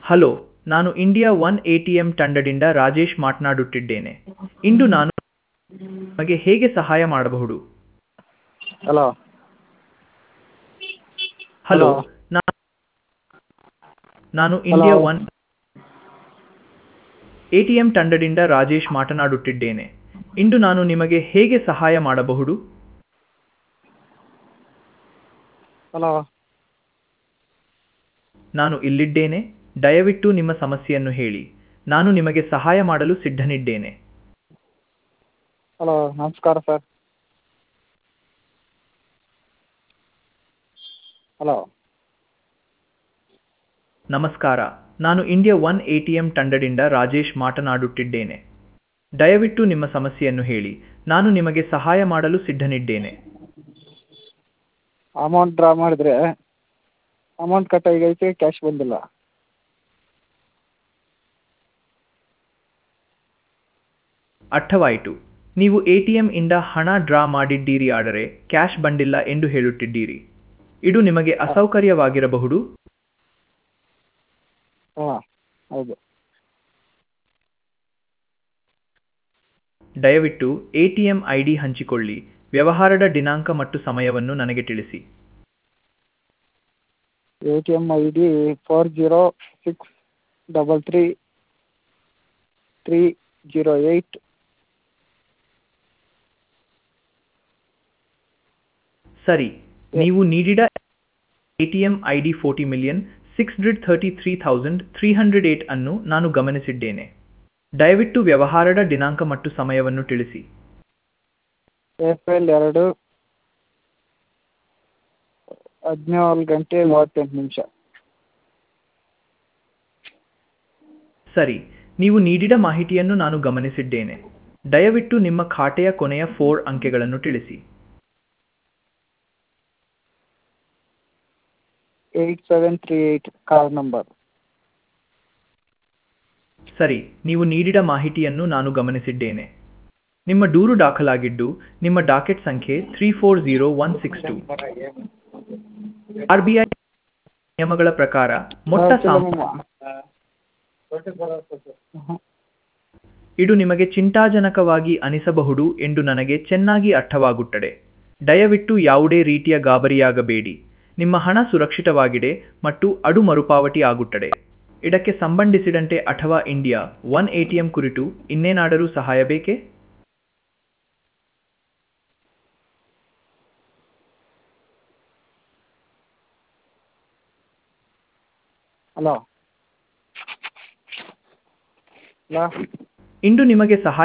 Hello ನಾನು India one A T M ತಂಡದಿಂದ ರಾಜೇಶ್ ಮಾತನಾಡುತ್ತಿದ್ದೇನೆ ಇಂದು ನಾನು ನಿಮಗೆ ಹೇಗೆ ಸಹಾಯ ಮಾಡಬಹುದು ಹಲೋ ಹಲೋ Hello. ನಾ- ನಾನು India one A T M ತಂಡದಿಂದ ರಾಜೇಶ್ ಮಾತನಾಡುತ್ತಿದ್ದೇನೆ ಇಂದು ನಾನು ನಿಮಗೆ ಹೇಗೆ ಸಹಾಯ ಮಾಡಬಹುದು ಹಲೋ ನಾನು ಇಲ್ಲಿದ್ದೇನೆ ದಯವಿಟ್ಟು ನಿಮ್ಮ ಸಮಸ್ಯೆಯನ್ನು ಹೇಳಿ ನಾನು ನಿಮಗೆ ಸಹಾಯ ಮಾಡಲು ಸಿದ್ಧನಿದ್ದೇನೆ ಹಲೋ ನಮಸ್ಕಾರ ಸರ್ ಹಲೋ ನಮಸ್ಕಾರ ನಾನು India one A T M ತಂಡದಿಂದ ರಾಜೇಶ್ ಮಾತನಾಡುತ್ತಿದ್ದೇನೆ ದಯವಿಟ್ಟು ನಿಮ್ಮ ಸಮಸ್ಯೆಯನ್ನು ಹೇಳಿ ನಾನು ನಿಮಗೆ ಸಹಾಯ ಮಾಡಲು ಸಿದ್ಧನಿದ್ದೇನೆ ಅಮೌಂಟ್ ಡ್ರಾ ಮಾಡಿದ್ರೆ ಅಮೌಂಟ್ ಕಟ್ ಆಗೈತೆ ಕ್ಯಾಶ್ ಬಂದಿಲ್ಲ ಅರ್ಥವಾಯಿತು ನೀವು ಎ ಟಿ ಎಂ ಇಂದ ಹಣ ಡ್ರಾ ಮಾಡಿದ್ದೀರಿ ಆದರೆ ಕ್ಯಾಶ್ ಬಂದಿಲ್ಲ ಎಂದು ಹೇಳುತ್ತಿದ್ದೀರಿ ಇದು ನಿಮಗೆ ಅಸೌಕರ್ಯವಾಗಿರಬಹುದು ಹಾಂ ಹೌದು ದಯವಿಟ್ಟು A T M I D ಹಂಚಿಕೊಳ್ಳಿ ವ್ಯವಹಾರದ ದಿನಾಂಕ ಮತ್ತು ಸಮಯವನ್ನು ನನಗೆ ತಿಳಿಸಿ A T M I D four zero six double three three zero eight ಸರಿ ನೀವು ನೀಡಿದ A T M I D forty million six hundred thirty three thousand three hundred eight ಅನ್ನು ನಾನು ಗಮನಿಸಿದ್ದೇನೆ ದಯವಿಟ್ಟು ವ್ಯವಹಾರದ ದಿನಾಂಕ ಮತ್ತು ಸಮಯವನ್ನು ತಿಳಿಸಿ ಏಪ್ರಿಲ್ ಎರಡು ಹದಿನೇಳು ಗಂಟೆ ಮೂವತ್ತೆಂಟು ನಿಮಿಷ ಸರಿ ನೀವು ನೀಡಿದ ಮಾಹಿತಿಯನ್ನು ನಾನು ಗಮನಿಸಿದ್ದೇನೆ ದಯವಿಟ್ಟು ನಿಮ್ಮ ಖಾತೆಯ ಕೊನೆಯ ಫೋರ್ ಅಂಕೆಗಳನ್ನು ತಿಳಿಸಿ eight seven three eight card number ಸರಿ ನೀವು ನೀಡಿದ ಮಾಹಿತಿಯನ್ನು ನಾನು ಗಮನಿಸಿದ್ದೇನೆ ನಿಮ್ಮ ದೂರು ದಾಖಲಾಗಿದ್ದು ನಿಮ್ಮ ಡಾಕೆಟ್ ಸಂಖ್ಯೆ three four zero one six two R B I ನಿಯಮಗಳ ಪ್ರಕಾರ ಮೊಟ್ಟ ಸಾಮ್ ಇದು ನಿಮಗೆ ಚಿಂತಾಜನಕವಾಗಿ ಅನಿಸಬಹುದು ಎಂದು ನನಗೆ ಚೆನ್ನಾಗಿ ಅರ್ಥವಾಗುತ್ತದೆ ದಯವಿಟ್ಟು ಯಾವುದೇ ರೀತಿಯ ಗಾಬರಿಯಾಗಬೇಡಿ ನಿಮ್ಮ ಹಣ ಸುರಕ್ಷಿತವಾಗಿದೆ ಮತ್ತು ಅದು ಮರುಪಾವತಿ ಆಗುತ್ತದೆ ಇದಕ್ಕೆ ಸಂಬಂಧಿಸಿದಂತೆ ಅಥವಾ ಇಂಡಿಯಾ ಒನ್ ಎಟಿಎಂ ಕುರಿತು ಇನ್ನೇನಾದರೂ ಸಹಾಯ ಬೇಕೇ ಹಲೋ ಹಲೋ ಇಂದು ನಿಮಗೆ ಸಹಾಯ